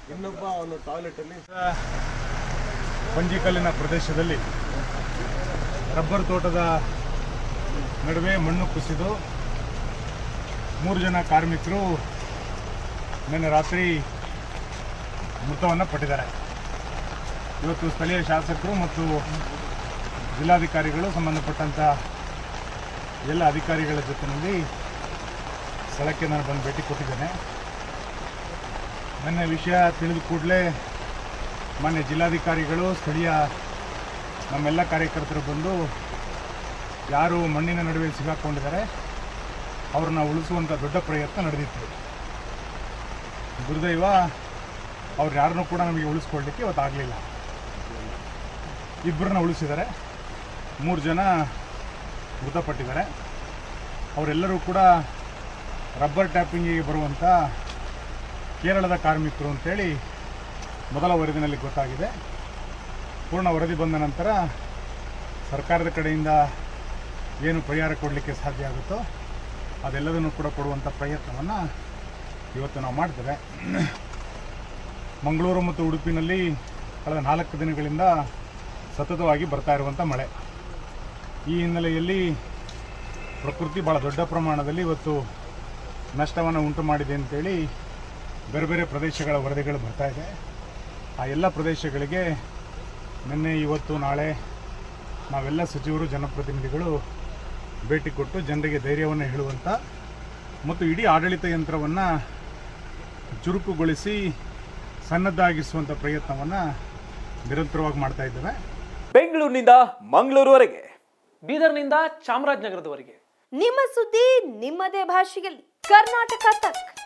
ಇನ್ನೊಬ್ಬ ಅವನು ಟಾಯ್ಲೆಟಲ್ಲಿ ಪಂಜಿಕಲ್ಲಿನ ಪ್ರದೇಶದಲ್ಲಿ ರಬ್ಬರ್ ತೋಟದ ನಡುವೆ ಮಣ್ಣು ಕುಸಿದು ಮೂರು ಜನ ಕಾರ್ಮಿಕರು ನಿನ್ನೆ ರಾತ್ರಿ ಮೃತವನ್ನು ಪಟ್ಟಿದ್ದಾರೆ ಇವತ್ತು ಸ್ಥಳೀಯ ಶಾಸಕರು ಮತ್ತು ಜಿಲ್ಲಾಧಿಕಾರಿಗಳು ಸಂಬಂಧಪಟ್ಟಂಥ ಎಲ್ಲ ಅಧಿಕಾರಿಗಳ ಜೊತೆಯಲ್ಲಿ ಸ್ಥಳಕ್ಕೆ ನಾನು ಬಂದು ಭೇಟಿ ಕೊಟ್ಟಿದ್ದೇನೆ ನನ್ನ ವಿಷಯ ತಿಳಿದ ಕೂಡಲೇ ಮಾನ್ಯ ಜಿಲ್ಲಾಧಿಕಾರಿಗಳು ಸ್ಥಳೀಯ ನಮ್ಮೆಲ್ಲ ಕಾರ್ಯಕರ್ತರು ಬಂದು ಯಾರು ಮಣ್ಣಿನ ನಡುವೆ ಸಿಗಾಕೊಂಡಿದ್ದಾರೆ ಅವ್ರನ್ನ ಉಳಿಸುವಂಥ ದೊಡ್ಡ ಪ್ರಯತ್ನ ನಡೆದಿತ್ತು ದುರ್ದೈವ ಅವ್ರು ಯಾರನ್ನೂ ಕೂಡ ನಮಗೆ ಉಳಿಸ್ಕೊಳ್ಳಿಕ್ಕೆ ಇವತ್ತು ಆಗಲಿಲ್ಲ ಇಬ್ಬರನ್ನ ಉಳಿಸಿದ್ದಾರೆ ಮೂರು ಜನ ಮೃತಪಟ್ಟಿದ್ದಾರೆ ಅವರೆಲ್ಲರೂ ಕೂಡ ರಬ್ಬರ್ ಟ್ಯಾಪಿಂಗಿಗೆ ಬರುವಂಥ ಕೇರಳದ ಕಾರ್ಮಿಕರು ಅಂತೇಳಿ ಮೊದಲ ವರದಿನಲ್ಲಿ ಗೊತ್ತಾಗಿದೆ ಪೂರ್ಣ ವರದಿ ಬಂದ ನಂತರ ಸರ್ಕಾರದ ಕಡೆಯಿಂದ ಏನು ಪರಿಹಾರ ಕೊಡಲಿಕ್ಕೆ ಸಾಧ್ಯ ಆಗುತ್ತೋ ಅದೆಲ್ಲದನ್ನು ಕೂಡ ಕೊಡುವಂಥ ಪ್ರಯತ್ನವನ್ನು ಇವತ್ತು ನಾವು ಮಾಡ್ತೇವೆ ಮಂಗಳೂರು ಮತ್ತು ಉಡುಪಿನಲ್ಲಿ ಕಳೆದ ನಾಲ್ಕು ದಿನಗಳಿಂದ ಸತತವಾಗಿ ಬರ್ತಾ ಇರುವಂಥ ಮಳೆ ಈ ಹಿನ್ನೆಲೆಯಲ್ಲಿ ಪ್ರಕೃತಿ ಭಾಳ ದೊಡ್ಡ ಪ್ರಮಾಣದಲ್ಲಿ ಇವತ್ತು ನಷ್ಟವನ್ನು ಉಂಟು ಮಾಡಿದೆ ಅಂತೇಳಿ ಬೇರೆ ಬೇರೆ ಪ್ರದೇಶಗಳ ವರದಿಗಳು ಬರ್ತಾ ಇದೆ ಆ ಎಲ್ಲ ಪ್ರದೇಶಗಳಿಗೆ ನಿನ್ನೆ ಇವತ್ತು ನಾಳೆ ನಾವೆಲ್ಲ ಸಚಿವರು ಜನಪ್ರತಿನಿಧಿಗಳು ಭೇಟಿ ಕೊಟ್ಟು ಜನರಿಗೆ ಧೈರ್ಯವನ್ನು ಹೇಳುವಂಥ ಮತ್ತು ಇಡೀ ಆಡಳಿತ ಯಂತ್ರವನ್ನು ಚುರುಕುಗೊಳಿಸಿ ಸನ್ನದ್ಧಾಗಿಸುವಂಥ ಪ್ರಯತ್ನವನ್ನು ನಿರಂತರವಾಗಿ ಮಾಡ್ತಾ ಇದ್ದೇವೆ ಬೆಂಗಳೂರಿನಿಂದ ಮಂಗಳೂರುವರೆಗೆ ಬೀದರ್ನಿಂದ ಚಾಮರಾಜನಗರದವರೆಗೆ ನಿಮ್ಮ ಸುದ್ದಿ ನಿಮ್ಮದೇ ಭಾಷೆಯಲ್ಲಿ ಕರ್ನಾಟಕ ತಕ್